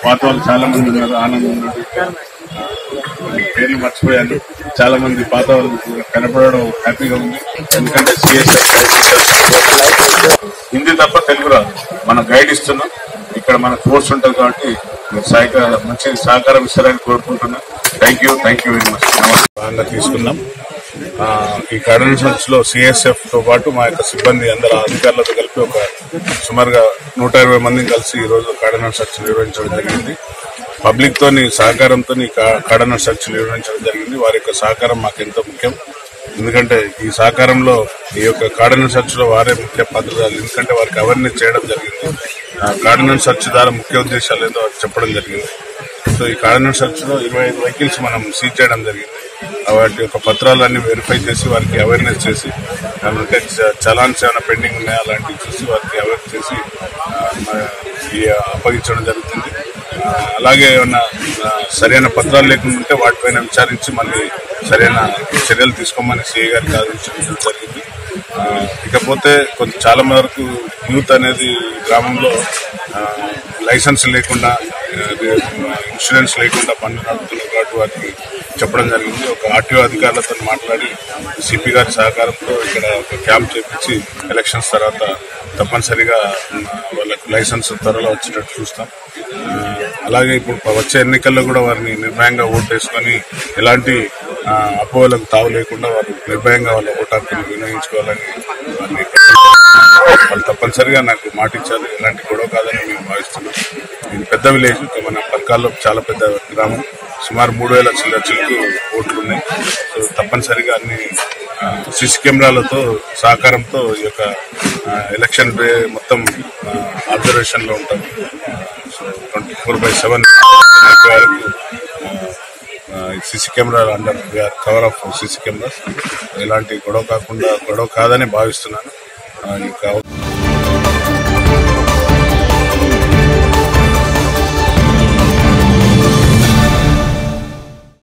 పాత వాళ్ళు చాలా మంది ఉన్నారు ఆనందం ఉన్నాడు పేర్లు మర్చిపోయాను చాలా మంది పాత వాళ్ళు కనపడడం హ్యాపీగా ఉంది ఎందుకంటే సిఎస్ఎఫ్ హిందీ తప్ప తెలుగు రాదు మనం గైడ్ ఇస్తున్నాం ఇక్కడ మన కోర్స్ ఉంటుంది కాబట్టి మీరు సహకార మంచి సహకారం ఇస్తారని కోరుకుంటున్నాం thank you thank you very much భాగంగా తీసుకున్నాం ఆ, ఈ కార్డినెన్స్ లో సిఎస్ఎఫ్ తో పాటు మా యొక్క సిబ్బంది అందరు అధికారులతో కలిపి ఒక సుమారుగా నూట ఇరవై మందిని కలిసి ఈ రోజు కార్డినెన్స్ సర్చ్ నిర్వహించడం జరిగింది పబ్లిక్ తోని సహకారంతో ఈ కార్డినెన్స్ సర్చ్ నిర్వహించడం జరిగింది వారి యొక్క సహకారం మాకు ఎంతో ముఖ్యం ఎందుకంటే ఈ సహకారంలో ఈ యొక్క కార్డినెన్స్ సర్చ్ లో వారే ముఖ్య పాత్రధారులు ఎందుకంటే వారికి అవేర్నెస్ చేయడం జరిగింది ఆ కార్డినెన్స్ సర్చ్ ద్వారా ముఖ్య ఉద్దేశాలు ఏందో వారికి చెప్పడం జరిగింది సో ఈ కార్డినెన్స్ సర్చ్ లో ఇరవై ఐదు వెహికల్స్ మనం సీజ్ చేయడం జరిగింది వాటి యొక్క పత్రాలన్నీ వెరిఫై చేసి వారికి అవేర్నెస్ చేసి అంటే చలాన్స్ ఏమైనా పెండింగ్ ఉన్నాయా అలాంటివి చూసి వారికి అవేర్ చేసి ఆ, మ- ఈ అప్పగించడం జరుగుతుంది ఆ, అలాగే ఏమన్నా ఆ, సరైన పత్రాలు లేకుండా ఉంటే వాటిపైన విచారించి మళ్ళీ సరైన చర్యలు తీసుకోమని సిఐ గారికి ఆదేశించడం జరిగింది ఆ, ఇకపోతే కొంత చాలా వరకు యూత్ అనేది గ్రామంలో ఆ, లైసెన్స్ లేకుండా ఆ, ఇన్సూరెన్స్ లేకుండా బండ్లు నడుపుతున్నారు కాబట్టి వారికి చెప్పడం జరిగింది ఒక ఆర్టీఓ అధికారులతో మాట్లాడి సిపి గారి సహకారంతో ఇక్కడ ఒక క్యాంప్ చేపించి ఎలక్షన్స్ తర్వాత తప్పనిసరిగా ఉమ్, వాళ్ళకు లైసెన్స్ త్వరలో వచ్చేటట్టు చూస్తాం ఆ, అలాగే ఇప్పుడు వచ్చే ఎన్నికల్లో కూడా వారిని నిర్భయంగా ఓటు వేసుకొని ఎలాంటి ఆ, అపోహలకు తావు లేకుండా వారు నిర్భయంగా వాళ్ళ ఓటు హక్కును వినియోగించుకోవాలని వారిని వాళ్ళు తప్పనిసరిగా నాకు మాట ఇచ్చారు ఎలాంటి గొడవ కాదని మేము భావిస్తున్నాం ఇది పెద్ద విలేజ్ మన పర్కాల్లో చాలా పెద్ద గ్రామం సుమారు మూడు వేల చిల్లర చిల్లు ఓట్లు ఉన్నాయి సో తప్పనిసరిగా అన్ని సీసీ కెమెరాలతో సహకారంతో ఈ యొక్క ఆ, ఎలక్షన్ డే మొత్తం అబ్జర్వేషన్ లో ఉంటాం so twenty four by seven వరకు CC camera under cover of CC cameras ఎలాంటి గొడవ కాకుండా గొడవ కాదని భావిస్తున్నాను ఆ, ఈ యొక్క